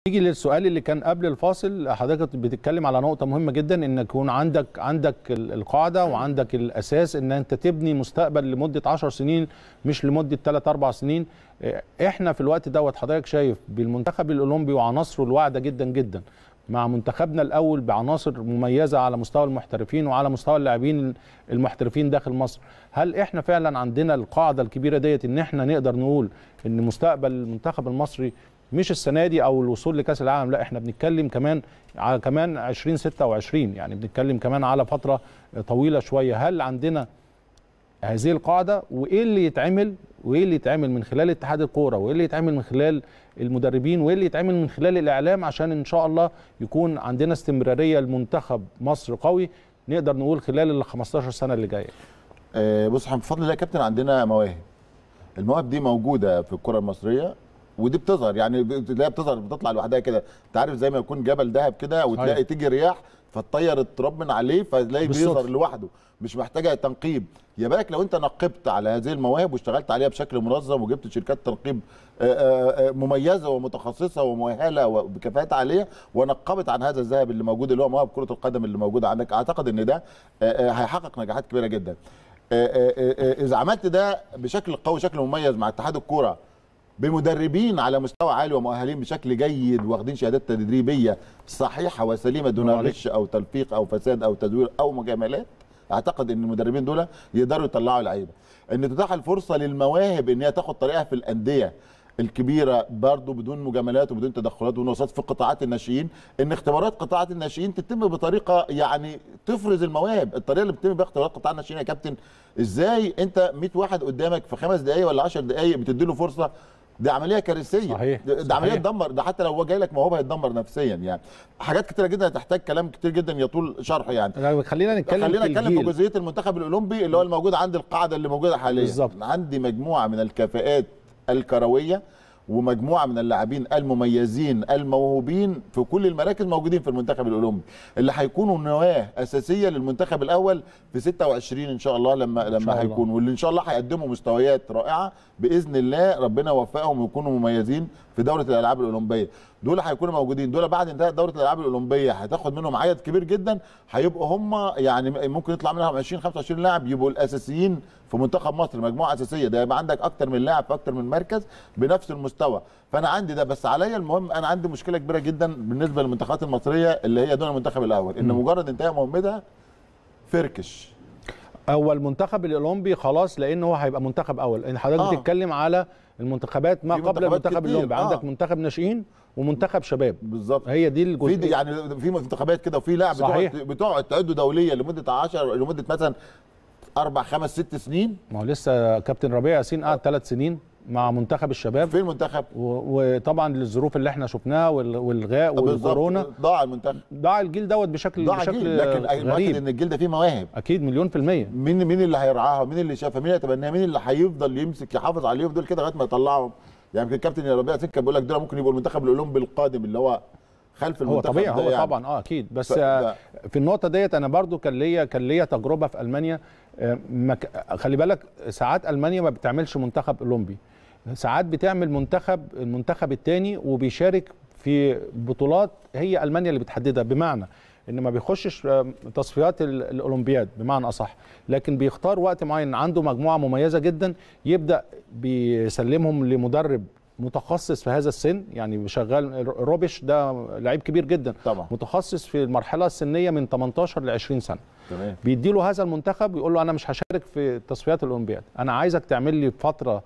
نيجي للسؤال اللي كان قبل الفاصل حضرتك بتتكلم على نقطة مهمة جدا ان يكون عندك عندك ال- القاعدة وعندك الاساس ان انت تبني مستقبل لمدة 10 سنين مش لمدة 3 4 سنين إيه، احنا في الوقت دوت حضرتك شايف بالمنتخب الاولمبي وعناصره الواعدة جدا جدا مع منتخبنا الاول بعناصر مميزة على مستوى المحترفين وعلى مستوى اللاعبين المحترفين داخل مصر هل احنا فعلا عندنا القاعدة الكبيرة ديت ان احنا نقدر نقول ان مستقبل المنتخب المصري مش السنه دي او الوصول لكاس العالم لا احنا بنتكلم كمان على كمان 2026 يعني بنتكلم كمان على فتره طويله شويه هل عندنا هذه القاعده وايه اللي يتعمل وايه اللي يتعمل من خلال اتحاد الكوره وايه اللي يتعمل من خلال المدربين وايه اللي يتعمل من خلال الاعلام عشان ان شاء الله يكون عندنا استمراريه لمنتخب مصر قوي نقدر نقول خلال ال 15 سنه اللي جايه آه، بص احنا بفضل الله يا كابتن عندنا مواهب المواهب دي موجوده في الكره المصريه ودي بتظهر يعني تلاقيها بتظهر بتطلع لوحدها كده انت عارف زي ما يكون جبل ذهب كده وتلاقي صحيح. تيجي رياح فتطير التراب من عليه فتلاقي بالصدفة. بيظهر لوحده مش محتاجه تنقيب يا بالك لو انت نقبت على هذه المواهب واشتغلت عليها بشكل منظم وجبت شركات تنقيب آه، آه، آه، مميزه ومتخصصه ومؤهله وبكفاءات عاليه ونقبت عن هذا الذهب اللي موجود اللي هو مواهب كره القدم اللي موجوده عندك اعتقد ان ده آه، آه، هيحقق نجاحات كبيره جدا آه، آه، آه، اذا عملت ده بشكل قوي شكل مميز مع اتحاد الكوره بمدربين على مستوى عالي ومؤهلين بشكل جيد واخدين شهادات تدريبيه صحيحه وسليمه دون برافو عليك. غش او تلفيق او فساد او تزوير او مجاملات اعتقد ان المدربين دول يقدروا يطلعوا لعيبه ان تتاح الفرصه للمواهب ان هي تاخد طريقها في الانديه الكبيره برضه بدون مجاملات وبدون تدخلات وبدون وساطات في قطاعات الناشئين ان اختبارات قطاعات الناشئين تتم بطريقه يعني تفرز المواهب الطريقه اللي بتتم بيها اختبارات قطاع الناشئين يا كابتن ازاي انت 100 واحد قدامك في خمس دقائق ولا 10 دقائق بتدي له فرصه دي عمليه كارثيه صحيح، ده ده عمليه صحيح. تدمر ده حتى لو هو جاي لك موهبه هيتدمر نفسيا يعني حاجات كتيره جدا هتحتاج كلام كتير جدا يطول شرحه يعني لا، خلينا نتكلم خلينا في نتكلم في الجيل. جزئيه المنتخب الاولمبي اللي هو الموجود عند القاعده اللي موجوده حاليا بالظبط. عندي مجموعه من الكفاءات الكرويه ومجموعه من اللاعبين المميزين الموهوبين في كل المراكز موجودين في المنتخب الاولمبي اللي هيكونوا نواه اساسيه للمنتخب الاول في 26 ان شاء الله لما شاء لما الله. هيكون واللي ان شاء الله هيقدموا مستويات رائعه باذن الله ربنا يوفقهم ويكونوا مميزين في دوره الالعاب الاولمبيه دول هيكونوا موجودين دول بعد انتهاء دوره الالعاب الاولمبيه هتاخد منهم عدد كبير جدا هيبقوا هم يعني ممكن يطلع منهم 20 25 لاعب يبقوا الاساسيين في منتخب مصر مجموعه اساسيه ده يبقى عندك اكتر من لاعب في اكتر من مركز بنفس المستوى فانا عندي ده بس عليا المهم انا عندي مشكله كبيره جدا بالنسبه للمنتخبات المصريه اللي هي دون المنتخب الاول ان مجرد انتهاء مهمتها فركش هو المنتخب الاولمبي خلاص لان هو هيبقى منتخب اول لان حضرتك آه. بتتكلم على المنتخبات ما في قبل منتخبات المنتخب كتير، الاولمبي آه. عندك منتخب ناشئين ومنتخب شباب بالظبط هي دي في الجزئيه دي يعني في منتخبات كده وفي لاعب صحيح. بتقعد بتقعد تعده دوليا لمده 10 لمده مثلا اربع خمس ست سنين ما هو لسه كابتن ربيع ياسين قعد ثلاث سنين مع منتخب الشباب في المنتخب و- وطبعا للظروف اللي احنا شفناها وال- والغاء بالظبط. والكورونا ضاع المنتخب ضاع الجيل دوت بشكل ضاع بشكل جيل لكن المؤكد غريب ان الجيل ده فيه مواهب اكيد مليون في الميه مين مين اللي هيرعاها مين اللي شافها مين اللي يتبناها مين اللي هيفضل يمسك يحافظ عليهم دول كده لغايه ما يطلعهم يعني يمكن الكابتن يا ربيع سكه بيقول لك دول ممكن يبقوا المنتخب الاولمبي القادم اللي هو خلف هو المنتخب طبيعي ده هو يعني. طبعا اه اكيد بس ف- آه، ده- في النقطه ديت انا برضو كان ليا كان ليا تجربه في المانيا آه، مك... خلي بالك ساعات المانيا ما بتعملش منتخب اولمبي ساعات بتعمل منتخب المنتخب الثاني وبيشارك في بطولات هي المانيا اللي بتحددها بمعنى ان ما بيخشش آه، تصفيات ال- الاولمبياد بمعنى اصح لكن بيختار وقت معين عنده مجموعه مميزه جدا يبدا بيسلمهم لمدرب متخصص في هذا السن يعني شغال روبش ده لعيب كبير جدا طبعا متخصص في المرحله السنيه من 18 ل 20 سنه تمام بيدي له هذا المنتخب ويقول له انا مش هشارك في تصفيات الاولمبياد انا عايزك تعمل لي فتره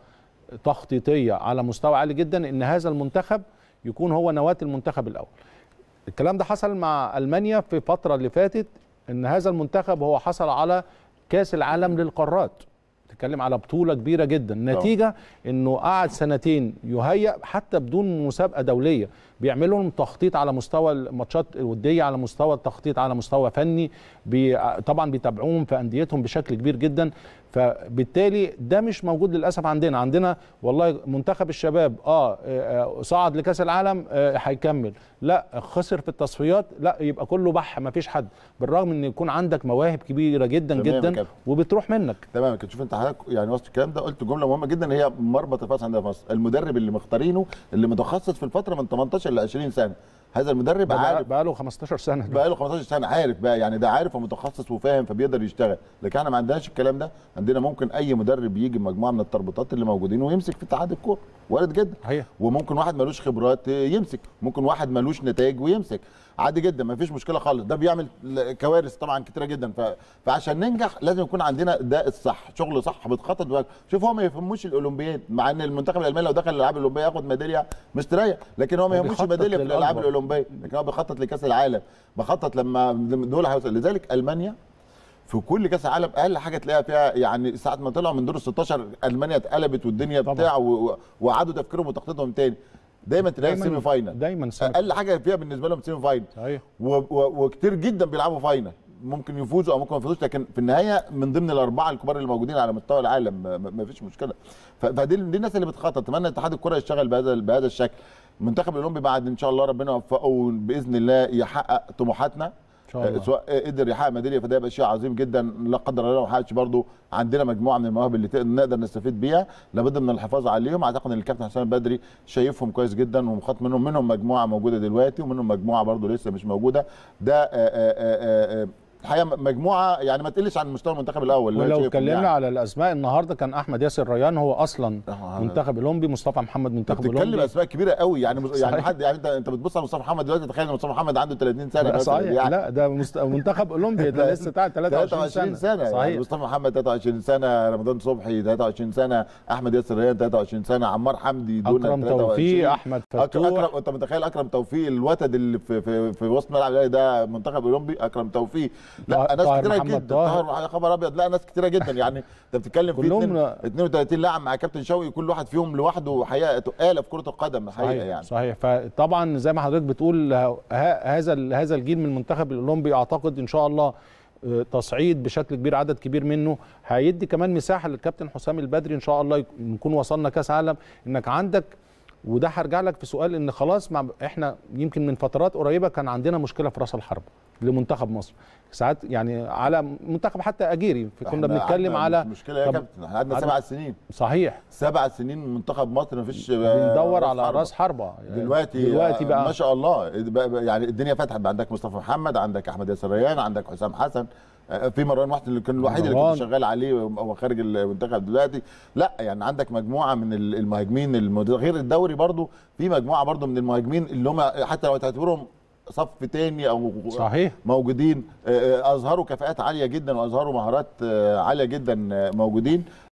تخطيطيه على مستوى عالي جدا ان هذا المنتخب يكون هو نواه المنتخب الاول الكلام ده حصل مع المانيا في الفتره اللي فاتت ان هذا المنتخب هو حصل على كاس العالم للقارات تتكلم على بطوله كبيره جدا نتيجه انه قعد سنتين يهيأ حتى بدون مسابقه دوليه بيعملوا لهم تخطيط على مستوى الماتشات الوديه على مستوى التخطيط على مستوى فني بي طبعا بيتابعوهم في انديتهم بشكل كبير جدا فبالتالي ده مش موجود للاسف عندنا عندنا والله منتخب الشباب اه, آه صعد لكاس العالم آه هيكمل لا خسر في التصفيات لا يبقى كله بح ما فيش حد بالرغم ان يكون عندك مواهب كبيره جدا تمام يا جدا كابتن. وبتروح منك تمام كنت شوف انت حضرتك يعني وسط الكلام ده قلت جمله مهمه جدا هي مربط الفرس عندنا في مصر المدرب اللي مختارينه اللي متخصص في الفتره من 18 15 ل 20 سنه هذا المدرب بقى, عارف بقى له 15 سنه بقى له 15 سنه عارف بقى يعني ده عارف ومتخصص وفاهم فبيقدر يشتغل لكن احنا ما عندناش الكلام ده عندنا ممكن اي مدرب يجي مجموعه من التربطات اللي موجودين ويمسك في اتحاد الكوره وارد جدا صحيح وممكن واحد ملوش خبرات يمسك ممكن واحد ملوش نتائج ويمسك عادي جدا ما فيش مشكله خالص ده بيعمل كوارث طبعا كتيره جدا ف... فعشان ننجح لازم يكون عندنا ده الصح شغل صح بتخطط بقى. شوف هو ما يفهموش الاولمبياد مع ان المنتخب الالماني لو دخل الالعاب الاولمبيه ياخد ميداليه مستريح لكن هو ما هو يهموش بيخطط ميداليه في الالعاب للأكبر. الاولمبيه لكن هو بيخطط لكاس العالم بخطط لما دول هيوصل لذلك المانيا في كل كاس العالم اقل حاجه تلاقيها فيها يعني ساعه ما طلعوا من دور ال 16 المانيا اتقلبت والدنيا طبعا. بتاع و- و- وعادوا تفكيرهم وتخطيطهم تاني دايما تلاقيها سيمي فاينل دايما سيمي اقل حاجه فيها بالنسبه لهم سيمي فاينل صحيح و- و- وكتير جدا بيلعبوا فاينل ممكن يفوزوا او ممكن ما يفوزوش لكن في النهايه من ضمن الاربعه الكبار اللي موجودين على مستوى العالم ما- ما ما فيش مشكله ف- فدي دي الناس اللي بتخطط اتمنى اتحاد الكره يشتغل بهذا بهذا الشكل المنتخب الاولمبي بعد ان شاء الله ربنا يوفقه باذن الله يحقق طموحاتنا ان شاء الله سواء قدر يحقق ميداليه فده يبقى شيء عظيم جدا لا قدر الله لو ما حققش برضه عندنا مجموعه من المواهب اللي تقدر- نقدر نستفيد بيها لابد من الحفاظ عليهم اعتقد ان الكابتن حسام البدري شايفهم كويس جدا ومخاط منهم منهم مجموعه موجوده دلوقتي ومنهم مجموعه برضه لسه مش موجوده ده آه، آه، آه، آه، الحقيقه مجموعه يعني ما تقلش عن مستوى المنتخب الاول اللي أنا ولو شايفهم اتكلمنا يعني. على الاسماء النهارده كان احمد ياسر ريان هو اصلا آه، منتخب اولمبي مصطفى محمد انت منتخب بتتكلم اولمبي اسماء كبيره قوي يعني يعني صحيح. حد يعني انت انت بتبص على مصطفى محمد دلوقتي تخيل ان مصطفى محمد عنده 30 سنه لا مثلاً صحيح يعني. لا ده مست... منتخب اولمبي ده لسه بتاع 23 سنه, سنه يعني صحيح مصطفى محمد 23 سنه رمضان صبحي 23 سنه احمد ياسر ريان 23 سنه عمار حمدي دون اكرم 23 توفيق احمد أك- فتوح اكرم انت متخيل اكرم توفيق الوتد اللي في في, في وسط ملعب الاهلي ده منتخب اولمبي اكرم توفيق لا طاهر- ناس طاهر كتيره محمد جدا طاهر. طاهر يا خبر ابيض لا ناس كتيره جدا يعني انت بتتكلم في كلهم 2 32 لاعب مع كابتن شوقي كل واحد فيهم لوحده حقيقه تقاله في كره القدم الحقيقه صحيح يعني صحيح فطبعا زي ما حضرتك بتقول ه- هذا ال- هذا الجيل من المنتخب الاولمبي اعتقد ان شاء الله آه، تصعيد بشكل كبير عدد كبير منه هيدي كمان مساحه للكابتن حسام البدري ان شاء الله يك- نكون وصلنا كاس عالم انك عندك وده هرجع لك في سؤال ان خلاص مع احنا يمكن من فترات قريبه كان عندنا مشكله في راس الحرب لمنتخب مصر ساعات يعني على منتخب حتى اجيري كنا إحنا بنتكلم قعدنا- على مش مشكله يا طب- كابتن احنا قعدنا قعدنا- سبع سنين صحيح سبع سنين منتخب مصر ما فيش بندور على راس حربه دلوقتي دلوقتي بقى ما شاء الله بقى- بقى يعني الدنيا فتحت بقى عندك مصطفى محمد عندك احمد ياسر ريان عندك حسام حسن آه، في مروان واحد اللي كان الوحيد اللي مروان. كنت شغال عليه وهو خارج المنتخب دلوقتي لا يعني عندك مجموعه من ال- المهاجمين المد- غير الدوري برضو في مجموعه برضو من المهاجمين اللي هم حتى لو تعتبرهم صف تاني او صحيح موجودين آه، آه، اظهروا كفاءات عاليه جدا واظهروا مهارات آه، عاليه جدا آه، موجودين